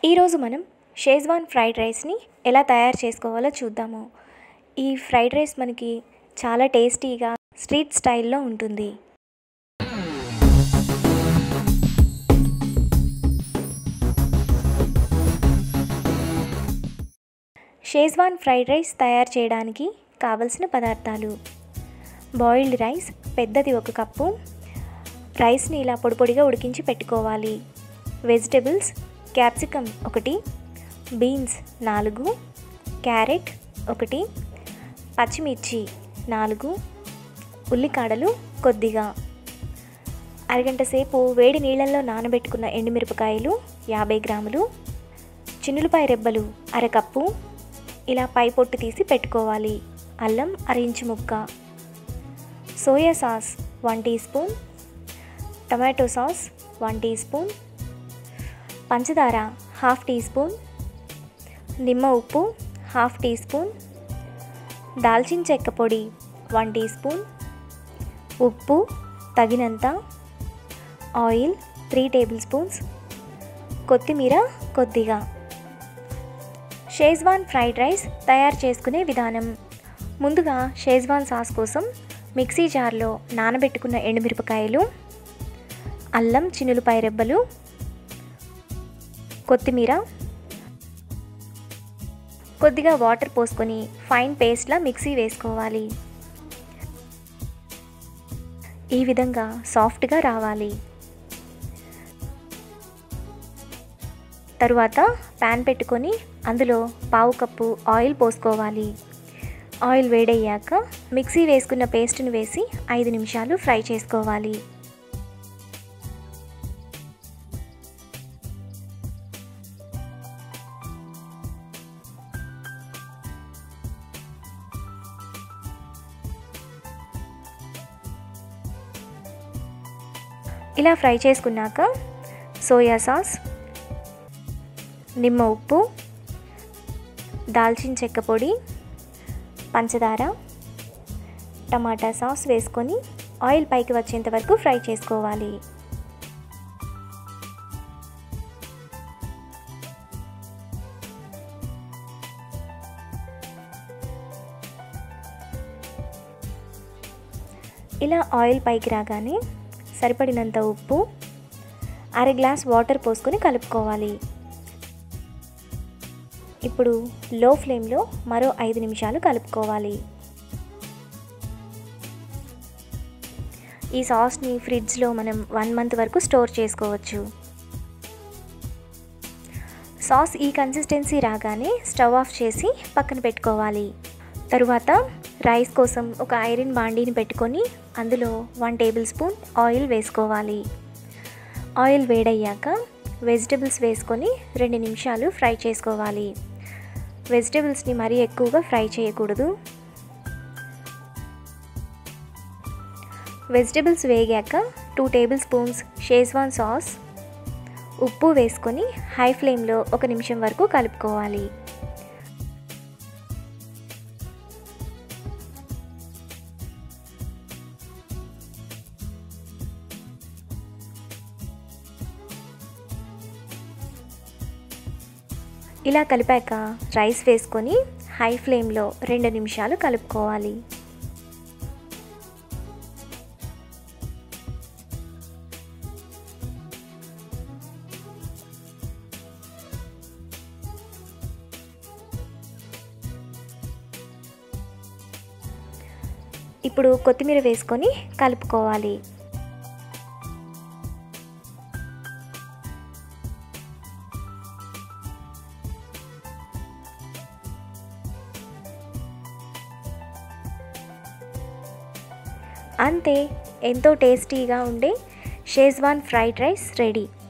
ఈరోజు మనం షేజ్వాన్ ఫ్రైడ్ రైస్ని ఎలా తయారు చేసుకోవాలో చూద్దాము ఈ ఫ్రైడ్ రైస్ మనకి చాలా టేస్టీగా స్ట్రీట్ స్టైల్లో ఉంటుంది షేజ్వాన్ ఫ్రైడ్ రైస్ తయారు చేయడానికి కావలసిన పదార్థాలు బాయిల్డ్ రైస్ పెద్దది ఒక కప్పు రైస్ని ఇలా పొడి పొడిగా ఉడికించి పెట్టుకోవాలి వెజిటబుల్స్ క్యాప్సికమ్ ఒకటి బీన్స్ నాలుగు క్యారెట్ ఒకటి పచ్చిమిర్చి నాలుగు ఉల్లికాడలు కొద్దిగా అరగంట సేపు వేడి నీళ్ళల్లో నానబెట్టుకున్న ఎండుమిరపకాయలు యాభై గ్రాములు చిన్నులపాయ రెబ్బలు అరకప్పు ఇలా పై పొట్టు తీసి పెట్టుకోవాలి అల్లం అర ఇంచు ముక్క soya sauce one teaspoon tomato sauce one teaspoon పంచదార హాఫ్ టీ స్పూన్ నిమ్మ ఉప్పు హాఫ్ టీ స్పూన్ దాల్చిన చెక్క పొడి వన్ టీ స్పూన్ ఉప్పు తగినంత ఆయిల్ త్రీ టేబుల్ స్పూన్స్ కొత్తిమీర కొద్దిగా షేజ్వాన్ ఫ్రైడ్ రైస్ తయారు చేసుకునే విధానం ముందుగా షేజ్వాన్ సాస్ కోసం మిక్సీ జార్లో నానబెట్టుకున్న ఎండుమిరపకాయలు అల్లం చిన్నులపాయ రెబ్బలు కొత్తిమీర కొద్దిగా వాటర్ పోసుకొని ఫైన్ పేస్ట్లా మిక్సీ వేసుకోవాలి ఈ విధంగా సాఫ్ట్గా రావాలి తరువాత ప్యాన్ పెట్టుకొని అందులో పావు కప్పు ఆయిల్ పోసుకోవాలి ఆయిల్ వేడయ్యాక మిక్సీ వేసుకున్న పేస్ట్ని వేసి ఐదు నిమిషాలు ఫ్రై చేసుకోవాలి ఇలా ఫ్రై చేసుకున్నాక సోయా సాస్ నిమ్మ ఉప్పు దాల్చిన చెక్క పొడి పంచదార టమాటా సాస్ వేసుకొని ఆయిల్ పైకి వచ్చేంత వరకు ఫ్రై చేసుకోవాలి ఇలా ఆయిల్ పైకి రాగానే సరిపడినంత ఉప్పు అర గ్లాస్ వాటర్ పోసుకొని కలుపుకోవాలి ఇప్పుడు లో ఫ్లేమ్లో మరో ఐదు నిమిషాలు కలుపుకోవాలి ఈ సాస్ని ఫ్రిడ్జ్లో మనం వన్ మంత్ వరకు స్టోర్ చేసుకోవచ్చు సాస్ ఈ కన్సిస్టెన్సీ రాగానే స్టవ్ ఆఫ్ చేసి పక్కన పెట్టుకోవాలి తరువాత రైస్ కోసం ఒక ఐరన్ బాండీని పెట్టుకొని అందులో వన్ టేబుల్ స్పూన్ ఆయిల్ వేసుకోవాలి ఆయిల్ వేడయ్యాక వెజిటబుల్స్ వేసుకొని రెండు నిమిషాలు ఫ్రై చేసుకోవాలి వెజిటబుల్స్ని మరీ ఎక్కువగా ఫ్రై చేయకూడదు వెజిటబుల్స్ వేగాక two tablespoons schezwan sauce ఉప్పు వేసుకొని హై ఫ్లేమ్లో ఒక నిమిషం వరకు కలుపుకోవాలి ఇలా కలిపాక రైస్ వేసుకొని హై ఫ్లేమ్లో రెండు నిమిషాలు కలుపుకోవాలి ఇప్పుడు కొత్తిమీర వేసుకొని కలుపుకోవాలి అంతే ఎంతో టేస్టీగా ఉండే షేజ్వాన్ ఫ్రైడ్ రైస్ రెడీ